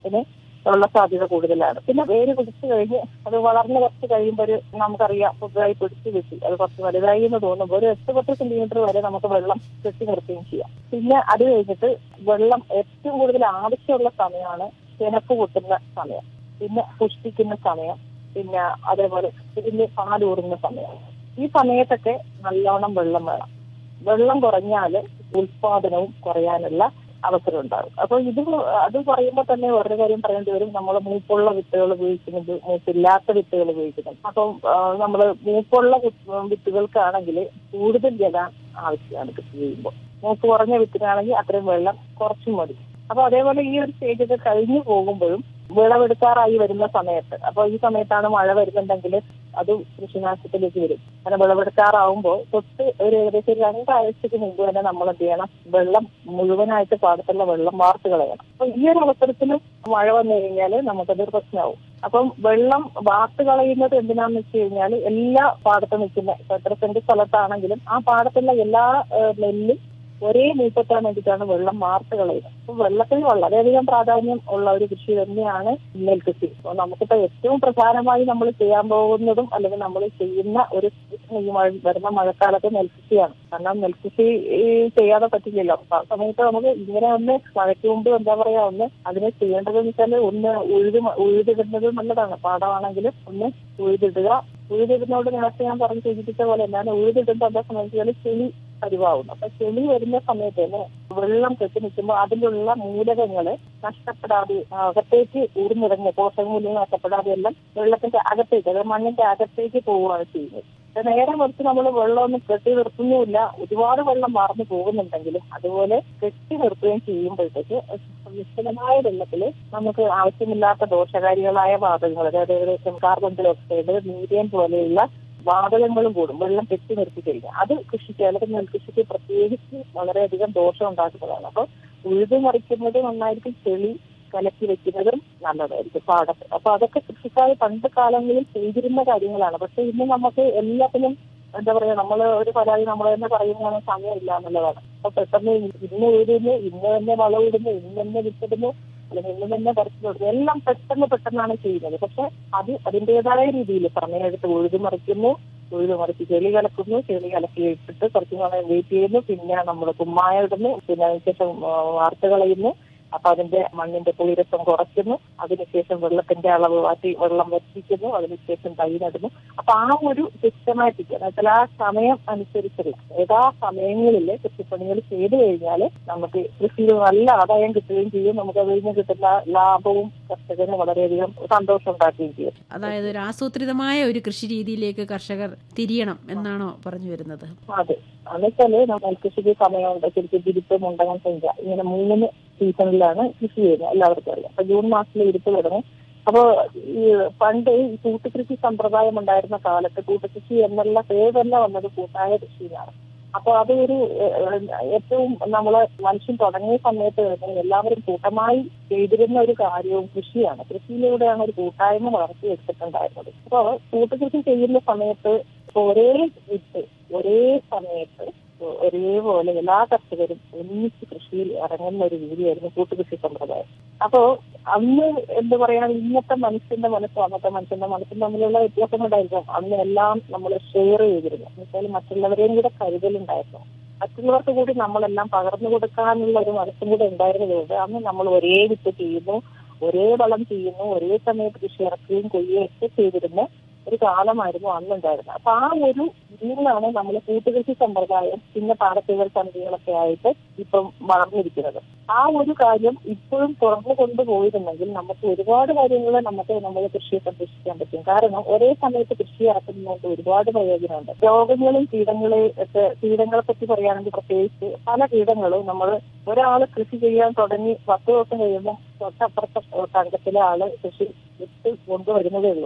ഇതിന് ഉള്ള സാധ്യത കൂടുതലാണ് പിന്നെ വേര് പിടിച്ചു കഴിഞ്ഞ് അത് വളർന്ന് കുറച്ച് കഴിയുമ്പോൾ ഒരു നമുക്കറിയാം പുതുതായി പിടിച്ചു കിട്ടി അത് കുറച്ച് വലുതായി എന്ന് തോന്നുമ്പോൾ ഒരു എട്ട് പത്ത് സെന്റിമീറ്റർ വരെ നമുക്ക് വെള്ളം കെട്ടി നിർത്തുകയും ചെയ്യാം പിന്നെ അത് കഴിഞ്ഞിട്ട് വെള്ളം ഏറ്റവും കൂടുതൽ ആവശ്യമുള്ള സമയമാണ് കിണപ്പ് പൊട്ടുന്ന സമയം പിന്നെ പുഷ്പിക്കുന്ന സമയം പിന്നെ അതേപോലെ ഇതിന് പാലൂറുന്ന സമയം ഈ സമയത്തൊക്കെ നല്ലോണം വെള്ളം വേണം വെള്ളം കുറഞ്ഞാൽ ഉൽപാദനവും കുറയാനുള്ള അവസരം ഉണ്ടാകും അപ്പൊ ഇത് അത് പറയുമ്പോൾ തന്നെ വേറൊരു കാര്യം പറയേണ്ടി വരും നമ്മൾ മൂപ്പുള്ള വിത്തുകൾ ഉപയോഗിക്കുന്നത് മൂപ്പില്ലാത്ത വിത്തുകൾ ഉപയോഗിക്കുന്നത് അപ്പം നമ്മൾ മൂപ്പുള്ള വി- വിത്തുകൾക്കാണെങ്കിൽ കൂടുതൽ ജലം ആവശ്യമാണ് കൃഷി ചെയ്യുമ്പോൾ മൂപ്പ് കുറഞ്ഞ വിത്തിനാണെങ്കിൽ അത്രയും വെള്ളം കുറച്ചും മതി അപ്പൊ അതേപോലെ ഈ ഒരു സ്റ്റേജ് ഒക്കെ കഴിഞ്ഞു പോകുമ്പോഴും വിളവെടുക്കാറായി വരുന്ന സമയത്ത് അപ്പൊ ഈ സമയത്താണ് മഴ വരുന്നുണ്ടെങ്കിൽ അത് കൃഷിനാശത്തിലേക്ക് വരും അങ്ങനെ വിളവെടുക്കാറാവുമ്പോൾ തൊട്ട് ഒരു ഏകദേശം ഒരു രണ്ടാഴ്ചക്ക് മുമ്പ് തന്നെ നമ്മൾ എന്ത് ചെയ്യണം വെള്ളം മുഴുവനായിട്ട് പാടത്തുള്ള വെള്ളം വാർത്ത് കളയണം അപ്പൊ ഈ ഒരു അവസരത്തിൽ മഴ വന്നു കഴിഞ്ഞാൽ നമുക്കതൊരു പ്രശ്നമാവും അപ്പം വെള്ളം വാർത്ത് കളയുന്നത് എന്തിനാന്ന് വെച്ച് കഴിഞ്ഞാൽ എല്ലാ പാടത്തും നിൽക്കുന്ന ഇപ്പൊ എത്ര സെന്റ് സ്ഥലത്താണെങ്കിലും ആ പാടത്തുള്ള എല്ലാ ഏഹ്, നെല്ലും ഒരേ മൂപ്പത്താൻ വേണ്ടിയിട്ടാണ് വെള്ളം വാർത്ത് കളയുന്നത് അപ്പൊ വെള്ളത്തിന് വളരെയധികം പ്രാധാന്യം ഉള്ള ഒരു കൃഷി തന്നെയാണ് നെൽകൃഷി അപ്പൊ നമുക്കിപ്പോ ഏറ്റവും പ്രധാനമായി നമ്മൾ ചെയ്യാൻ പോകുന്നതും അല്ലെങ്കിൽ നമ്മൾ ചെയ്യുന്ന ഒരു ഈ മഴ വരുന്ന മഴക്കാലത്ത് നെൽകൃഷിയാണ് കാരണം നെൽകൃഷി ഈ ചെയ്യാതെ പറ്റില്ലല്ലോ അപ്പൊ ആ സമയത്ത് നമുക്ക് ഇങ്ങനെ ഒന്ന് മഴയ്ക്ക് മുമ്പ് എന്താ പറയാ ഒന്ന് അതിനെ ചെയ്യേണ്ടതെന്ന് വെച്ചാൽ ഒന്ന് ഉഴുത് മ- ഉഴുതിടുന്നത് നല്ലതാണ് പാടമാണെങ്കിലും ഒന്ന് ഉഴുതിടുക ഉഴുതിടുന്നതോട് നേരത്തെ ഞാൻ പറഞ്ഞു സൂചിപ്പിച്ച പോലെ എന്താണ് ഉഴുതിടുമ്പോൾ എന്താ സംബന്ധിച്ചാൽ ചെളി പരിവാകുന്നു അപ്പൊ ചെളി വരുന്ന സമയത്ത് തന്നെ വെള്ളം കെട്ടി നിൽക്കുമ്പോൾ അതിലുള്ള മൂലകങ്ങള് നഷ്ടപ്പെടാതെ അകത്തേക്ക് ഊർന്നിറങ്ങിയ പോഷകമൂല്യം നഷ്ടപ്പെടാതെ എല്ലാം വെള്ളത്തിന്റെ അകത്തേക്ക് അതായത് മണ്ണിന്റെ അകത്തേക്ക് പോവുകയാണ് ചെയ്യുന്നത് ഇത് നേരെ മറിച്ച് നമ്മൾ വെള്ളമൊന്നും കെട്ടി നിർത്തുന്നുമില്ല ഒരുപാട് വെള്ളം മറന്നു പോകുന്നുണ്ടെങ്കിലും അതുപോലെ കെട്ടി നിർത്തുകയും ചെയ്യുമ്പോഴത്തേക്ക് നിശ്ചലമായ വെള്ളത്തിൽ നമുക്ക് ആവശ്യമില്ലാത്ത ദോഷകാരികളായ വാതകങ്ങൾ അതായത് ഏകദേശം കാർബൺ ഡൈ ഓക്സൈഡ് മീഡിയം പോലെയുള്ള വാതകങ്ങളും കൂടും വെള്ളം കെട്ടി നിർത്തി കഴിഞ്ഞാൽ അത് കൃഷിക്ക് അല്ലെങ്കിൽ നെൽകൃഷിക്ക് പ്രത്യേകിച്ച് വളരെയധികം ദോഷം ഉണ്ടാക്കുന്നതാണ് അപ്പൊ ഉഴുതു മറിക്കുന്നത് നന്നായിരിക്കും ചെളി കലക്കി വെക്കുന്നതും നല്ലതായിരിക്കും പാടത്ത് അപ്പൊ അതൊക്കെ കൃഷിക്കാർ പണ്ട് കാലങ്ങളിൽ ചെയ്തിരുന്ന കാര്യങ്ങളാണ് പക്ഷെ ഇന്ന് നമുക്ക് എല്ലാത്തിനും എന്താ പറയാ നമ്മൾ ഒരു പരാതി നമ്മൾ തന്നെ പറയുന്നതാണ് സമയമില്ല എന്നുള്ളതാണ് അപ്പൊ പെട്ടെന്ന് ഇന്ന് ഉഴുതുന്നു ഇന്ന് തന്നെ വളമിടുന്നു ഇന്ന് തന്നെ വിത്തിടുന്നു അല്ലെങ്കിൽ ഇന്ന് തന്നെ പറിച്ചിടുന്നു എല്ലാം പെട്ടെന്ന് പെട്ടെന്നാണ് ചെയ്യുന്നത് പക്ഷെ അത് അതിൻ്റെതായ രീതിയിൽ സമയമെടുത്ത് ഉഴുതു മറിക്കുന്നു ഉഴുതു മറിച്ച് ചെളി കലക്കുന്നു ചെളി കലക്കി ഇട്ടിട്ട് കുറച്ച് സമയം വെയിറ്റ് ചെയ്യുന്നു പിന്നെ നമ്മൾ കുമ്മായ ഇടുന്നു പിന്നെ അതിനുശേഷം ആ, വാർത്ത് കളയുന്നു അപ്പൊ അതിന്റെ മണ്ണിന്റെ പുളിരസം കുറയ്ക്കുന്നു അതിനുശേഷം വെള്ളത്തിന്റെ അളവ് മാറ്റി വെള്ളം വറ്റിക്കുന്നു അതിനുശേഷം തൈ നടുന്നു അപ്പൊ ആ ഒരു സിസ്റ്റമാറ്റിക് എന്നുവെച്ചാൽ ആ സമയം അനുസരിച്ചുള്ള ഏതാ സമയങ്ങളിൽ കൃഷിപ്പണികൾ ചെയ്തു കഴിഞ്ഞാൽ നമുക്ക് കൃഷിയിൽ നല്ല ആദായം കിട്ടുകയും ചെയ്യും നമുക്ക് അതിൽ നിന്ന് കിട്ടുന്ന ലാഭവും കർഷകന് വളരെയധികം സന്തോഷം ഉണ്ടാക്കുകയും ചെയ്യും അതായത് ഒരു ആസൂത്രിതമായ ഒരു കൃഷി രീതിയിലേക്ക് കർഷകർ തിരിയണം എന്നാണോ പറഞ്ഞു വരുന്നത് അതെ എന്നുവെച്ചാല് നെൽകൃഷിക്ക് സമയമുണ്ട് ശരിക്കും വിരിപ്പ് മുണ്ടകം സംഖ്യ ഇങ്ങനെ മൂന്ന് സീസണിലാണ് കൃഷി ചെയ്യുന്നത് എല്ലാവർക്കും അറിയാം അപ്പൊ ജൂൺ മാസത്തിൽ വിരിപ്പ് തുടങ്ങും അപ്പോ ഈ പണ്ട് ഈ കൂട്ടുകൃഷി സമ്പ്രദായം ഉണ്ടായിരുന്ന കാലത്ത് കൂട്ടുകൃഷി എന്നുള്ള പേര് തന്നെ വന്നത് കൂട്ടായ കൃഷിയിലാണ് അപ്പൊ അത് ഒരു ഏഹ്, ഏറ്റവും നമ്മള് മനുഷ്യൻ തുടങ്ങിയ സമയത്ത് തന്നെ എല്ലാവരും കൂട്ടമായി ചെയ്തിരുന്ന ഒരു കാര്യവും കൃഷിയാണ് കൃഷിയിലൂടെയാണ് ഒരു കൂട്ടായ്മ വളർത്തിയെടുത്തിട്ടുണ്ടായിരുന്നത് അപ്പൊ കൂട്ടുകൃഷി ചെയ്യുന്ന സമയത്ത് ഇപ്പൊ ഒരേ വിത്ത് ഒരേ സമയത്ത് ഒരേപോലെ എല്ലാ കർഷകരും ഒന്നിച്ച് കൃഷിയിൽ ഇറങ്ങുന്ന ഒരു രീതിയായിരുന്നു കൂട്ടുകൃഷി സമ്പ്രദായം അപ്പോ അന്ന് എന്താ പറയാ ഇന്നത്തെ മനുഷ്യന്റെ മനസ്സും അന്നത്തെ മനുഷ്യന്റെ മനസ്സും തമ്മിലുള്ള വ്യത്യാസങ്ങളുണ്ടായിരിക്കും അന്ന് എല്ലാം നമ്മൾ ഷെയർ ചെയ്തിരുന്നു എന്നുവെച്ചാൽ മറ്റുള്ളവരെയും കൂടെ കരുതലുണ്ടായിരുന്നു മറ്റുള്ളവർക്ക് കൂടി നമ്മളെല്ലാം പകർന്നു കൊടുക്കാനുള്ള ഒരു മനസ്സും കൂടെ ഉണ്ടായിരുന്നതുകൊണ്ട് അന്ന് നമ്മൾ ഒരേ വിത്ത് ചെയ്യുന്നു ഒരേ വളം ചെയ്യുന്നു ഒരേ സമയത്ത് കൃഷി ഇറക്കുകയും കൊയ്യുകയും ഒക്കെ ചെയ്തിരുന്ന ഒരു കാലമായിരുന്നു അന്നുണ്ടായിരുന്നത് അപ്പൊ ആ ഒരു രീതിയിലാണ് നമ്മൾ കൂട്ടുകൃഷി സമ്പ്രദായം പിന്നെ പാടത്തുകൾ സമിതികളൊക്കെ ആയിട്ട് ഇപ്പം വളർന്നിരിക്കുന്നത് ആ ഒരു കാര്യം ഇപ്പോഴും തുറന്നു കൊണ്ടുപോയിരുന്നെങ്കിൽ നമുക്ക് ഒരുപാട് കാര്യങ്ങൾ നമുക്ക് നമ്മുടെ കൃഷിയെ സംരക്ഷിക്കാൻ പറ്റും കാരണം ഒരേ സമയത്ത് കൃഷി ഇറക്കുന്നതുകൊണ്ട് ഒരുപാട് പ്രയോജനമുണ്ട് രോഗങ്ങളും കീടങ്ങളെ ഒക്കെ കീടങ്ങളെ പറ്റി പറയുകയാണെങ്കിൽ പ്രത്യേകിച്ച് പല കീടങ്ങളും നമ്മൾ ഒരാൾ കൃഷി ചെയ്യാൻ തുടങ്ങി പത്ത് ദിവസം കഴിയുമ്പോൾ തൊട്ടപ്പുറത്തെ തങ്കത്തിലെ ആള് കൃഷി വിട്ട് കൊണ്ടുവരുന്നതേ ഉള്ളൂ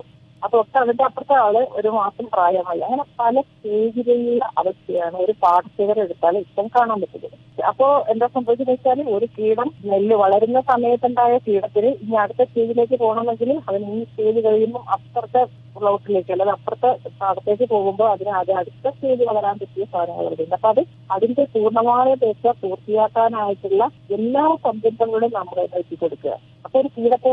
അപ്പൊ തൊട്ട് അതിന്റെ അപ്പുറത്തെ ആള് ഒരു മാസം പ്രായമായി അങ്ങനെ പല സ്റ്റേജിലുള്ള അവസ്ഥയാണ് ഒരു പാടശേഖരം എടുത്താൽ ഇപ്പം കാണാൻ പറ്റുന്നത് അപ്പോ എന്താ സംഭവിച്ചെന്ന് വെച്ചാൽ ഒരു കീടം നെല്ല് വളരുന്ന സമയത്തുണ്ടായ കീടത്തിന് ഇനി അടുത്ത സ്റ്റേജിലേക്ക് പോകണമെങ്കിൽ അതിന് ഈ സ്റ്റേജ് കഴിയുമ്പോൾ അപ്പുറത്തെ പ്ലോട്ടിലേക്ക് അല്ലെങ്കിൽ അപ്പുറത്തെ പാടത്തേക്ക് പോകുമ്പോൾ അതിന് അത് അടുത്ത സ്റ്റേജ് വളരാൻ പറ്റിയ സാധനങ്ങൾ വരുന്നുണ്ട് അപ്പൊ അത് അതിന്റെ പൂർണ്ണമായ പേശ പൂർത്തിയാക്കാനായിട്ടുള്ള എല്ലാ സംരംഭങ്ങളും നമ്മൾ എത്തി കൊടുക്കുക അപ്പൊ ഒരു കീടത്തെ